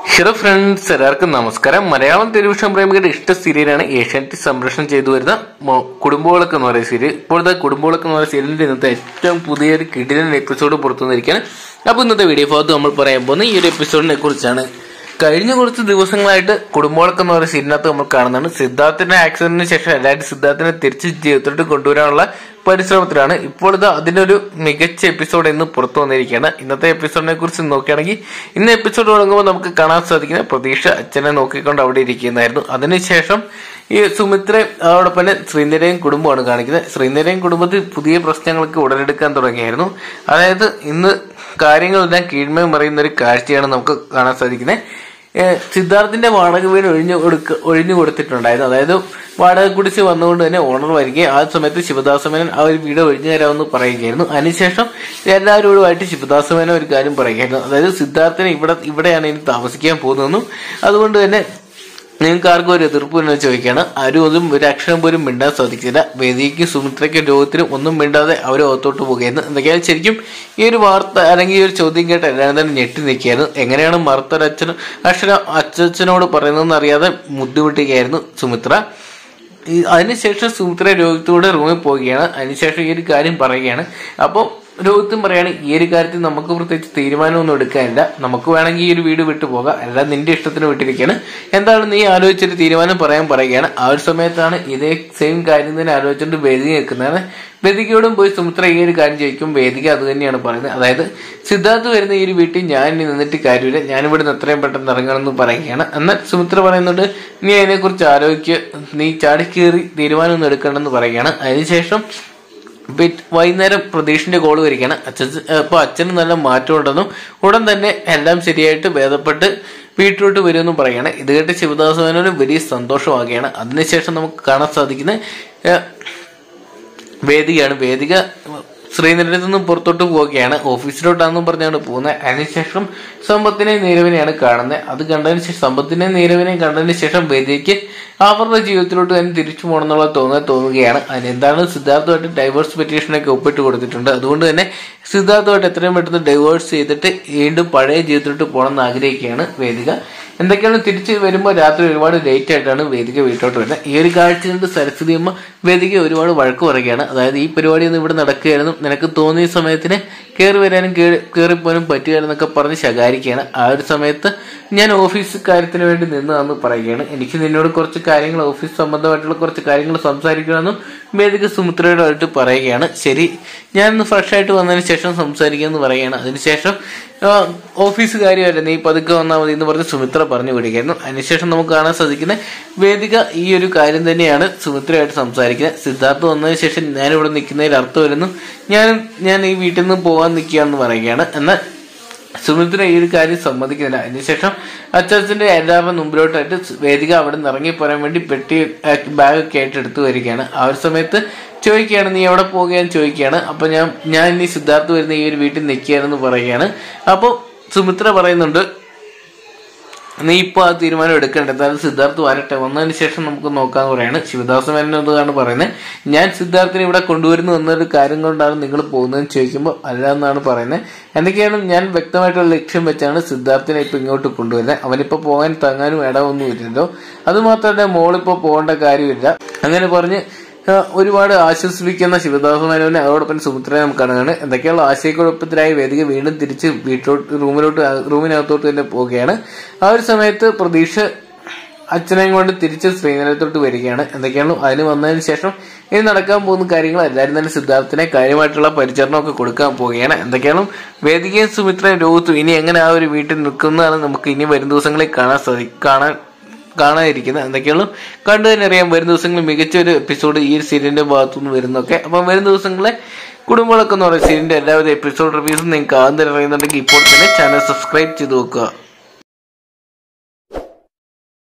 hello friends എല്ലാവർക്കും നമസ്കാരം Malayalam television പ്രേമികളുടെ ഇഷ്ട സീരിയലാണ് ഏഷ്യാനെറ്റ് സംപ്രേഷണം ചെയ്തു വരുന്ന മോ- കുടുംബവിളക്ക് എന്ന് പറയുന്ന സീരിയൽ ഇപ്പോഴത്തെ കുടുംബവിളക്ക് എന്ന് പറയുന്ന സീരിയലിന്റെ ഇന്നത്തെ ഏറ്റവും പുതിയൊരു കിടിലൻ എപ്പിസോഡ് പുറത്തു വന്നിരിക്കുകയാണ് അപ്പോൾ ഇന്നത്തെ വീഡിയോ ഭാഗത്ത് നമ്മൾ പറയാൻ പോകുന്ന ഈ ഒരു എപ്പിസോഡിനെ കുറിച്ചാണ് കഴിഞ്ഞ കുറച്ച് ദിവസങ്ങളായിട്ട് കുടുംബവിളക്ക് എന്ന് പറയുന്ന സീരിയലിനകത്ത് നമ്മൾ കാണുന്നതാണ് സിദ്ധാർത്ഥിന്റെ ആക്സിഡന്റിന് ശേഷം എല്ലാവരും സിദ്ധാർത്ഥിനെ തിരിച്ച് ജീവിതത്തിലോട്ട് കൊണ്ടുവരാനുള്ള പരിശ്രമത്തിലാണ് ഇപ്പോൾ ഇത് അതിനൊരു മികച്ച എപ്പിസോഡ് ഇന്ന് പുറത്തു വന്നിരിക്കുകയാണ് ഇന്നത്തെ എപ്പിസോഡിനെ കുറിച്ച് നോക്കുകയാണെങ്കിൽ ഇന്ന് എപ്പിസോഡ് തുടങ്ങുമ്പോൾ നമുക്ക് കാണാൻ സാധിക്കുന്ന പ്രതീക്ഷ അച്ഛനെ നോക്കിക്കൊണ്ട് അവിടെ ഇരിക്കുന്നതായിരുന്നു അതിനുശേഷം ഈ സുമിത്ര അതോടൊപ്പം തന്നെ ശ്രീധരയും കുടുംബമാണ് കാണിക്കുന്നത് ശ്രീധരയും കുടുംബത്തിൽ പുതിയ പ്രശ്നങ്ങൾക്ക് ഉടലെടുക്കാൻ തുടങ്ങിയായിരുന്നു അതായത് ഇന്ന് കാര്യങ്ങളെല്ലാം കീഴ്മയം മറിയുന്ന ഒരു കാഴ്ചയാണ് നമുക്ക് കാണാൻ സാധിക്കുന്നത് ഏഹ് സിദ്ധാർത്ഥിന്റെ വാടക വീട് ഒഴിഞ്ഞു കൊടുക്ക ഒഴിഞ്ഞു കൊടുത്തിട്ടുണ്ടായിരുന്നു അതായത് വാടക കുടിച്ച് വന്നുകൊണ്ട് തന്നെ ഓണർ വരികയും ആ സമയത്ത് ശിവദാസമേനൻ ആ ഒരു വീട് ഒഴിഞ്ഞു തരാമെന്ന് പറയുകയായിരുന്നു അതിനുശേഷം എല്ലാവരോടുമായിട്ട് ശിവദാസമേനൻ ഒരു കാര്യം പറയുകയായിരുന്നു അതായത് സിദ്ധാർത്ഥിന് ഇവിടെ ഇവിടെയാണ് ഇനി താമസിക്കാൻ പോകുന്നതെന്നും അതുകൊണ്ട് തന്നെ നിങ്ങൾക്ക് ആർക്കും ഒരു എതിർപ്പ് എന്ന് ചോദിക്കുകയാണ് ആരും ഒന്നും ഒരു അക്ഷരം പോലും മിണ്ടാൻ സാധിക്കില്ല വേദിക്കും സുമിത്രയ്ക്കും രോഗത്തിനും ഒന്നും മിണ്ടാതെ അവർ ഒത്തോട്ട് പോകുകയായിരുന്നു എന്തൊക്കെയാണ് ശരിക്കും ഈ ഒരു വാർത്ത അല്ലെങ്കിൽ ഈ ഒരു ചോദ്യം കേട്ട് എല്ലാവരും തന്നെ ഞെട്ടി നിൽക്കുകയായിരുന്നു എങ്ങനെയാണ് മറുത്തൊരു അച്ഛൻ അക്ഷരം അച്ഛനോട് പറയുന്നതെന്ന് അറിയാതെ ബുദ്ധിമുട്ടുകയായിരുന്നു സുമിത്ര ഈ അതിനുശേഷം സുമിത്ര രോഹിത്തോടെ റൂമിൽ പോവുകയാണ് അതിനുശേഷം ഈ ഒരു കാര്യം പറയുകയാണ് അപ്പോൾ രോഹിത്തും പറയാണ് ഈ ഒരു കാര്യത്തിൽ നമുക്ക് പ്രത്യേകിച്ച് തീരുമാനമൊന്നും എടുക്കാനില്ല നമുക്ക് വേണമെങ്കിൽ ഈ ഒരു വീട് വിട്ടു പോകാം അല്ല നിന്റെ ഇഷ്ടത്തിന് വിട്ടിരിക്കുകയാണ് എന്താണ് നീ ആലോചിച്ചൊരു തീരുമാനം പറയാൻ പറയുകയാണ് ആ ഒരു സമയത്താണ് ഇതേ സെയിം കാര്യം തന്നെ ആലോചിച്ചുകൊണ്ട് വേദിക നിൽക്കുന്നതാണ് വേദികയോടും പോയി സുമിത്ര ഈ ഒരു കാര്യം ചോദിക്കും വേദിക അത് തന്നെയാണ് പറയുന്നത് അതായത് സിദ്ധാർത്ഥ് വരുന്ന ഈ ഒരു വീട്ടിൽ ഞാൻ ഇനി നിന്നിട്ട് കാര്യമില്ല ഞാൻ ഇവിടുന്ന് എത്രയും പെട്ടെന്ന് ഇറങ്ങണമെന്ന് പറയുകയാണ് എന്നാൽ സുമിത്ര പറയുന്നുണ്ട് നീ അതിനെക്കുറിച്ച് ആലോചിക്കുക നീ ചാടിക്കേറി തീരുമാനമൊന്നും എടുക്കണമെന്ന് പറയുകയാണ് അതിനുശേഷം ബിറ്റ് വൈകുന്നേരം പ്രതീഷിന്റെ കോള് വരികയാണ് അച്ഛൻ അപ്പൊ അച്ഛന് നല്ല മാറ്റം ഉണ്ടെന്നും ഉടൻ തന്നെ എല്ലാം ശരിയായിട്ട് ഭേദപ്പെട്ട് വീട്ടിലോട്ട് വരുമെന്നും പറയാണ് ഇത് കേട്ട് ശിവദാസ് മേനോന് വലിയ സന്തോഷമാകുകയാണ് അതിനുശേഷം നമുക്ക് കാണാൻ സാധിക്കുന്ന ഏഹ്, വേദികയാണ് വേദിക ശ്രീനഗരത്തിൽ നിന്നും പുറത്തോട്ട് പോവുകയാണ് ഓഫീസിലോട്ടാണെന്നും പറഞ്ഞാണ് പോകുന്നത് അതിനുശേഷം സമ്പത്തിനെ നീരവിനെയാണ് കാണുന്നത് അത് കണ്ടതിന് ശേഷം സമ്പത്തിനെ നീരവിനെ കണ്ടതിന് ശേഷം വേദിക്ക് അവരുടെ ജീവിതത്തിലോട്ട് തന്നെ തിരിച്ചു പോകണമെന്നുള്ള തോന്നൽ തോന്നുകയാണ് അതിനെന്താണ് സിദ്ധാർത്ഥമായിട്ട് ഡൈവേഴ്സ് പെറ്റീഷനൊക്കെ ഒപ്പിട്ട് കൊടുത്തിട്ടുണ്ട് അതുകൊണ്ട് തന്നെ സിദ്ധാർത്ഥമായിട്ട് എത്രയും പെട്ടെന്ന് ഡൈവേഴ്സ് ചെയ്തിട്ട് വീണ്ടും പഴയ ജീവിതത്തിലോട്ട് പോകണം എന്ന് ആഗ്രഹിക്കുകയാണ് വേദിക എന്തൊക്കെയാണ് തിരിച്ച് വരുമ്പോൾ രാത്രി ഒരുപാട് ലേറ്റ് ആയിട്ടാണ് വേദിക വീട്ടിലോട്ട് വരുന്നത് ഈ ഒരു കാഴ്ച കണ്ട് സരസ്വതി അമ്മ വേദിക ഒരുപാട് വഴക്ക് പറയുകയാണ് അതായത് ഈ പരിപാടി ഒന്നും ഇവിടെ നടക്കുകയായിരുന്നു നിനക്ക് തോന്നിയ സമയത്തിന് കയറി വരാനും കയറിപ്പോനും പറ്റുകയെന്നൊക്കെ പറഞ്ഞ് ശകാരിക്കുകയാണ് ആ ഒരു സമയത്ത് ഞാൻ ഓഫീസ് കാര്യത്തിന് വേണ്ടി നിന്നതെന്ന് പറയുകയാണ് എനിക്ക് നിന്നോട് കുറച്ച് കാര്യങ്ങൾ ഓഫീസ് സംബന്ധമായിട്ടുള്ള കുറച്ച് കാര്യങ്ങൾ സംസാരിക്കണമെന്നും വേദിക സുമിത്രയോടായിട്ട് പറയുകയാണ് ശരി ഞാൻ ഇന്ന് ഫ്രഷ് ആയിട്ട് വന്നതിന് ശേഷം സംസാരിക്കാമെന്ന് പറയുകയാണ് അതിനുശേഷം ആ, ഓഫീസ് കാര്യമല്ല നീ പതുക്കെ വന്നാൽ മതി എന്ന് പറഞ്ഞ് സുമിത്ര പറഞ്ഞു വിടുകയായിരുന്നു അതിനുശേഷം നമുക്ക് കാണാൻ സാധിക്കുന്ന വേദിക ഈ ഒരു കാര്യം തന്നെയാണ് സുമിത്രയായിട്ട് സംസാരിക്കുന്നത് സിദ്ധാർത്ഥ് വന്നതിന് ശേഷം ഞാനിവിടെ നിൽക്കുന്നതിൽ അർത്ഥമില്ലെന്നും ഞാനും ഞാൻ ഈ വീട്ടിൽ നിന്ന് പോകാൻ നിൽക്കുകയാണെന്ന് പറയുകയാണ് എന്നാൽ സുമിത്ര ഈ ഒരു കാര്യം സമ്മതിക്കുന്നില്ല അതിനുശേഷം അച്ചാച്ചന്റെ എല്ലാവരുടെ മുമ്പിലോട്ടായിട്ട് വേദിക അവിടെ നിന്ന് ഇറങ്ങിപ്പോരാൻ വേണ്ടി പെട്ടി ബാഗൊക്കെ ആയിട്ട് എടുത്തു വരികയാണ് ആ ഒരു സമയത്ത് ചോദിക്കുകയാണ് നീ എവിടെ പോകുകയെന്ന് ചോദിക്കുകയാണ് അപ്പൊ ഞാൻ ഞാൻ ഇനി സിദ്ധാർത്ഥ് വരുന്ന ഈ ഒരു വീട്ടിൽ നിൽക്കുകയാണെന്ന് പറയുകയാണ് അപ്പോൾ സുമിത്ര പറയുന്നുണ്ട് നീ ഇപ്പൊ ആ തീരുമാനം എടുക്കണ്ട എന്തായാലും സിദ്ധാർത്ഥ് വരട്ടെ വന്നതിന് ശേഷം നമുക്ക് നോക്കാൻ പറയാണ് ശിവദാസ മേനോതാണ് പറയുന്നത് ഞാൻ സിദ്ധാർത്ഥിനെ ഇവിടെ കൊണ്ടുവരുന്നു എന്നൊരു കാര്യം കൊണ്ടാണ് നിങ്ങൾ പോകുന്നതെന്ന് ചോദിക്കുമ്പോൾ അല്ല എന്നാണ് പറയുന്നത് എന്തൊക്കെയാണ് ഞാൻ വ്യക്തമായിട്ടുള്ള ലക്ഷ്യം വെച്ചാണ് സിദ്ധാർത്ഥിനെ ഇപ്പൊ ഇങ്ങോട്ട് കൊണ്ടുവരുന്നത് അവനിപ്പോ പോകാൻ തങ്ങാനും ഇടമൊന്നും ഇല്ലല്ലോ അത് മാത്രമല്ല മോളിപ്പോ പോകേണ്ട കാര്യമില്ല അങ്ങനെ പറഞ്ഞ് ആ, ഒരുപാട് ആശ്വസിപ്പിക്കുന്ന ശിവദാസ മേനോനെ അതോടൊപ്പം സുമിത്രനെ നമുക്ക് കാണുകയാണ് എന്തൊക്കെയുള്ള ആശയക്കുഴപ്പത്തിലായി വേദിക വീണ്ടും തിരിച്ച് വീട്ടിലോട്ട് റൂമിലോട്ട് റൂമിനകത്തോട്ട് തന്നെ പോവുകയാണ് ആ ഒരു സമയത്ത് പ്രതീക്ഷ അച്ഛനെയും കൊണ്ട് തിരിച്ച് ശ്രീനഗരത്തോട്ട് വരികയാണ് എന്തൊക്കെയാണ് അതിന് വന്നതിന് ശേഷം ഇനി നടക്കാൻ പോകുന്ന കാര്യങ്ങൾ എല്ലാവരും തന്നെ സിദ്ധാർത്ഥിനെ കാര്യമായിട്ടുള്ള പരിചരണമൊക്കെ കൊടുക്കാൻ പോവുകയാണ് എന്തൊക്കെയാണ് വേദികയും സുമിത്രയും രോഹിത്തും ഇനി എങ്ങനെ ആ ഒരു വീട്ടിൽ നിൽക്കുന്നതാണ് നമുക്ക് ഇനി വരും ദിവസങ്ങളിൽ കാണാൻ സാധി കാണാൻ കാണാതിരിക്കുന്നത് എന്തൊക്കെയാണ് കണ്ടു തന്നെ അറിയാം വരും ദിവസങ്ങളിൽ മികച്ച ഒരു എപ്പിസോഡ് ഈ ഒരു സീരിയലിന്റെ ഭാഗത്തുനിന്ന് വരുന്നൊക്കെ അപ്പം വരും ദിവസങ്ങളെ കുടുംബങ്ങളൊക്കെ എന്ന് പറയുന്ന സീരിയലിന്റെ എല്ലാവിധ എപ്പിസോഡ് റിവ്യൂസും നിങ്ങൾക്ക് ആദ്യം തന്നെ അറിയുന്നുണ്ടെങ്കിൽ ഇപ്പോൾ തന്നെ ചാനൽ സബ്സ്ക്രൈബ് ചെയ്ത് വെക്കുക